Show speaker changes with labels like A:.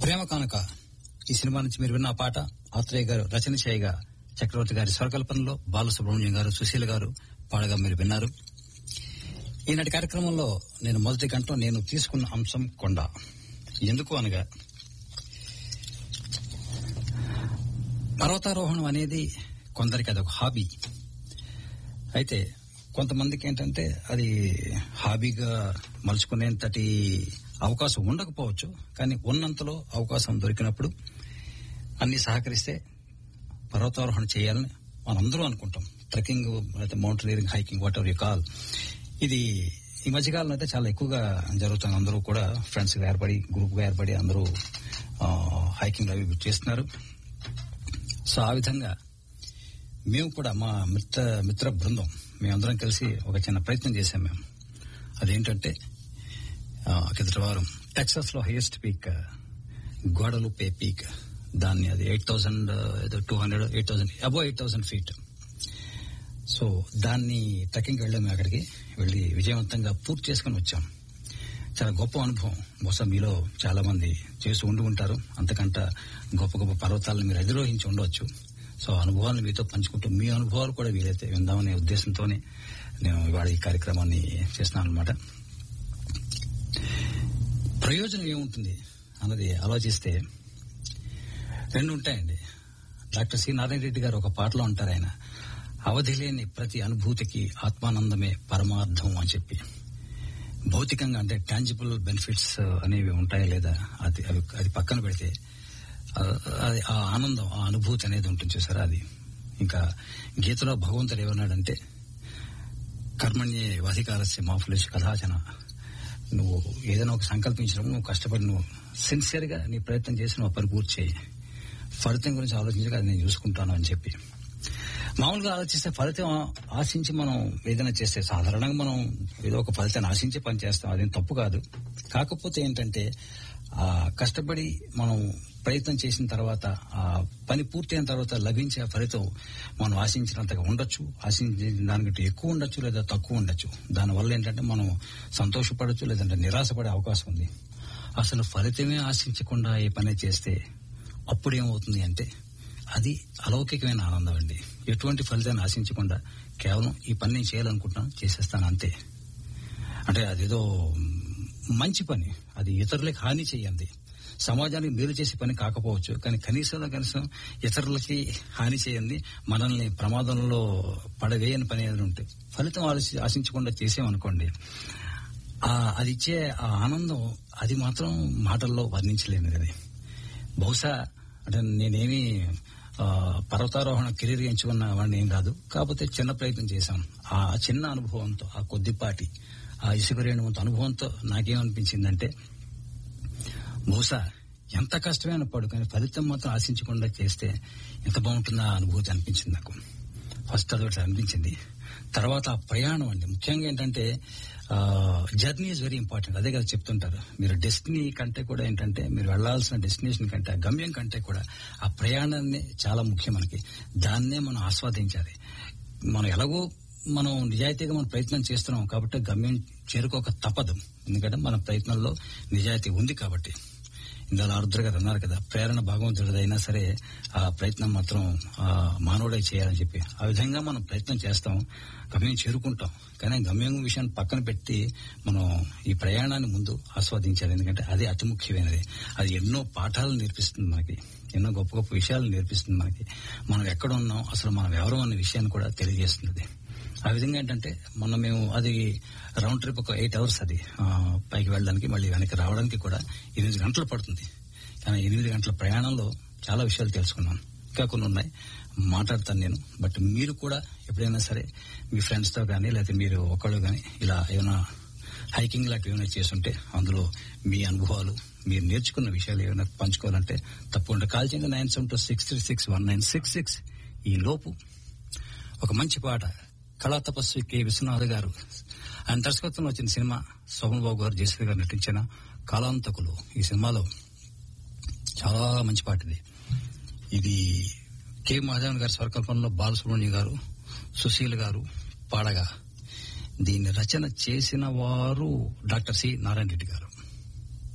A: ప్రేమ కానుక ఈ సినిమా నుంచి మీరు విన్న ఆ పాట ఆత్రేయ గారు రచన చేయగా చక్రవర్తి గారి స్వరకల్పనలో బాలసుబ్రహ్మణ్యం గారు సుశీల గారు పాడగా మీరు విన్నారు ఈనాటి కార్యక్రమంలో నేను మొదటి గంటలో నేను తీసుకున్న అంశం కొండ ఎందుకు అనగా పర్వతారోహణం అనేది కొందరికి అది ఒక హాబీ అయితే కొంతమందికి ఏంటంటే అది హాబీగా మలుచుకునేంతటి అవకాశం ఉండకపోవచ్చు కానీ ఉన్నంతలో అవకాశం దొరికినప్పుడు అన్ని సహకరిస్తే పర్వతారోహణ చేయాలని మనందరూ అనుకుంటాం ట్రెక్కింగ్ అయితే mountaineering hiking whatever you call ఇది ఈ మధ్యకాలంలో అయితే చాలా ఎక్కువగా జరుగుతుంది అందరూ కూడా ఫ్రెండ్స్ గా ఏర్పడి గ్రూప్ గా ఏర్పడి అందరూ హైకింగ్ అవి చేస్తున్నారు సో ఆ విధంగా మేము కూడా మా మిత్ర మిత్ర బృందం మేమందరం కలిసి ఒక చిన్న ప్రయత్నం చేశాం మేము అదేంటంటే ఆ, కిందటి వారం టెక్సస్ లో హైయెస్ట్ పీక్ గోడలుపే పీక్ దాన్ని అది eight thousand two hundred eight thousand above eight thousand feet so దాన్ని ట్రెక్కింగ్ వెళ్ళాము అక్కడికి వెళ్ళి విజయవంతంగా పూర్తి చేసుకుని వచ్చాం చాలా గొప్ప అనుభవం బహుశా మీలో చాలా మంది చేసి ఉండి ఉంటారు అంతకంట గొప్ప గొప్ప పర్వతాలను మీరు అధిరోహించి ఉండవచ్చు సో ఆ అనుభవాలను మీతో పంచుకుంటూ మీ అనుభవాలు కూడా వీలైతే విందామనే ఉద్దేశంతోనే నేను ఇవాళ ఈ కార్యక్రమాన్ని చేస్తున్నాను అనమాట ప్రయోజనం ఏముంటుంది అన్నది ఆలోచిస్తే రెండు ఉంటాయండి డాక్టర్ సి నారాయణ రెడ్డి గారు ఒక పాటలో ఉంటారు ఆయన అవధి లేని ప్రతి అనుభూతికి ఆత్మానందమే పరమార్థం అని చెప్పి భౌతికంగా అంటే టాంజిబుల్ బెనిఫిట్స్ అనేవి ఉంటాయా లేదా అది అవి అది పక్కన పెడితే ఆ, అది ఆ ఆనందం ఆ అనుభూతి అనేది ఉంటుంది చూసారా అది ఇంకా గీతలో భగవంతుడు ఏమన్నాడంటే కర్మణ్యే వధికారస్య మాఫులేష్ కథాచన నువ్వు ఏదైనా ఒక సంకల్పించినప్పుడు నువ్వు కష్టపడి నువ్వు సిన్సియర్ గా నీ ప్రయత్నం చేసి నువ్వు ఆ పని పూర్తి చేయి ఫలితం గురించి ఆలోచించగా అది నేను చూసుకుంటాను అని చెప్పి మామూలుగా ఆలోచిస్తే ఫలితం ఆశించి మనం ఏదైనా చేస్తే సాధారణంగా మనం ఏదో ఒక ఫలితాన్ని ఆశించి పని చేస్తాం అదేం తప్పు కాదు కాకపోతే ఏంటంటే ఆ కష్టపడి మనం ప్రయత్నం చేసిన తర్వాత ఆ పని పూర్తయిన తర్వాత లభించే ఆ ఫలితం మనం ఆశించినంతగా ఉండొచ్చు ఆశించిన దానికంటే ఎక్కువ ఉండొచ్చు లేదా తక్కువ ఉండొచ్చు దానివల్ల ఏంటంటే మనం సంతోషపడచ్చు లేదంటే నిరాశపడే అవకాశం ఉంది అసలు ఫలితమే ఆశించకుండా ఏ పని చేస్తే అప్పుడు ఏమవుతుంది అంటే అది అలౌకికమైన ఆనందం అండి ఎటువంటి ఫలితాన్ని ఆశించకుండా కేవలం ఈ పని నేను చేయాలనుకుంటున్నాను చేసేస్తాను అంతే అంటే అదేదో మంచి పని అది ఇతరులకు హాని చేయండి సమాజానికి మేలు చేసే పని కాకపోవచ్చు కానీ కనీసం కనీసం ఇతరులకి హాని చేయండి మనల్ని ప్రమాదంలో పడవేయని పని ఏదైనా ఉంటే ఫలితం ఆలోచి ఆశించకుండా చేసామనుకోండి ఆ అది ఇచ్చే ఆ ఆనందం అది మాత్రం మాటల్లో వర్ణించలేనిది అది బహుశా అంటే నేనేమి ఆ, పర్వతారోహణ కెరీర్ ఎంచుకున్న వాడిని ఏం కాదు కాకపోతే చిన్న ప్రయత్నం చేశాం ఆ చిన్న అనుభవంతో ఆ కొద్దిపాటి ఆ ఇసుకరేణువంత అనుభవంతో నాకేమనిపించిందంటే బహుశా ఎంత కష్టమైన పడు కానీ ఫలితం మాత్రం ఆశించకుండా చేస్తే ఎంత బాగుంటుందా ఆ అనుభూతి అనిపించింది నాకు ఫస్ట్ అదొకటి అనిపించింది తర్వాత ఆ ప్రయాణం అండి ముఖ్యంగా ఏంటంటే జర్నీ ఇస్ వెరీ ఇంపార్టెంట్ అదే కదా చెప్తుంటారు మీరు డెస్టినీ కంటే కూడా ఏంటంటే మీరు వెళ్లాల్సిన డెస్టినేషన్ కంటే ఆ గమ్యం కంటే కూడా ఆ ప్రయాణాన్ని చాలా ముఖ్యం మనకి దాన్నే మనం ఆస్వాదించాలి మనం ఎలాగో మనం నిజాయితీగా మనం ప్రయత్నం చేస్తున్నాం కాబట్టి గమ్యం చేరుకోక తప్పదు ఎందుకంటే మన ప్రయత్నంలో నిజాయితీ ఉంది కాబట్టి ఇందులో ఆరుద్ర గారు అన్నారు కదా ప్రేరణ భగవంతుడిది అయినా సరే ఆ ప్రయత్నం మాత్రం ఆ మానవుడే చేయాలని చెప్పి ఆ విధంగా మనం ప్రయత్నం చేస్తాం గమ్యం చేరుకుంటాం కానీ గమ్యం విషయాన్ని పక్కన పెట్టి మనం ఈ ప్రయాణాన్ని ముందు ఆస్వాదించాలి ఎందుకంటే అది అతి ముఖ్యమైనది అది ఎన్నో పాఠాలు నేర్పిస్తుంది మనకి ఎన్నో గొప్ప గొప్ప విషయాలు నేర్పిస్తుంది మనకి మనం ఎక్కడ ఉన్నాం అసలు మనం ఎవరు అనే విషయాన్ని కూడా తెలియజేస్తుంది ఆ విధంగా ఏంటంటే మొన్న మేము అది రౌండ్ ట్రిప్ ఒక ఎయిట్ అవర్స్ అది ఆ, పైకి వెళ్ళడానికి మళ్ళీ వెనక్కి రావడానికి కూడా ఎనిమిది గంటలు పడుతుంది కానీ ఎనిమిది గంటల ప్రయాణంలో చాలా విషయాలు తెలుసుకున్నాను ఇంకా కొన్ని ఉన్నాయి మాట్లాడతాను నేను బట్ మీరు కూడా ఎప్పుడైనా సరే మీ ఫ్రెండ్స్ తో కానీ లేకపోతే మీరు ఒకళ్ళు కానీ ఇలా ఏమైనా హైకింగ్ లాంటివి ఏమైనా చేస్తుంటే అందులో మీ అనుభవాలు మీరు నేర్చుకున్న విషయాలు ఏమైనా పంచుకోవాలంటే తప్పకుండా కాల్ చేయండి nine seven two six three six one nine six six ఈ లోపు ఒక మంచి పాట కళా తపస్వి కె విశ్వనాథ్ గారు ఆయన దర్శకత్వంలో వచ్చిన సినిమా శోభన్ బాబు గారు జయశ్రీ గారు నటించిన కాలాంతకులు ఈ సినిమాలో చాలా మంచి పాట ఇది ఇది కె మహాదేవన్ గారి స్వరకల్పనలో బాలసుబ్రహ్మణ్యం గారు సుశీల్ గారు పాడగా దీన్ని రచన చేసిన వారు డాక్టర్ సి నారాయణ రెడ్డి గారు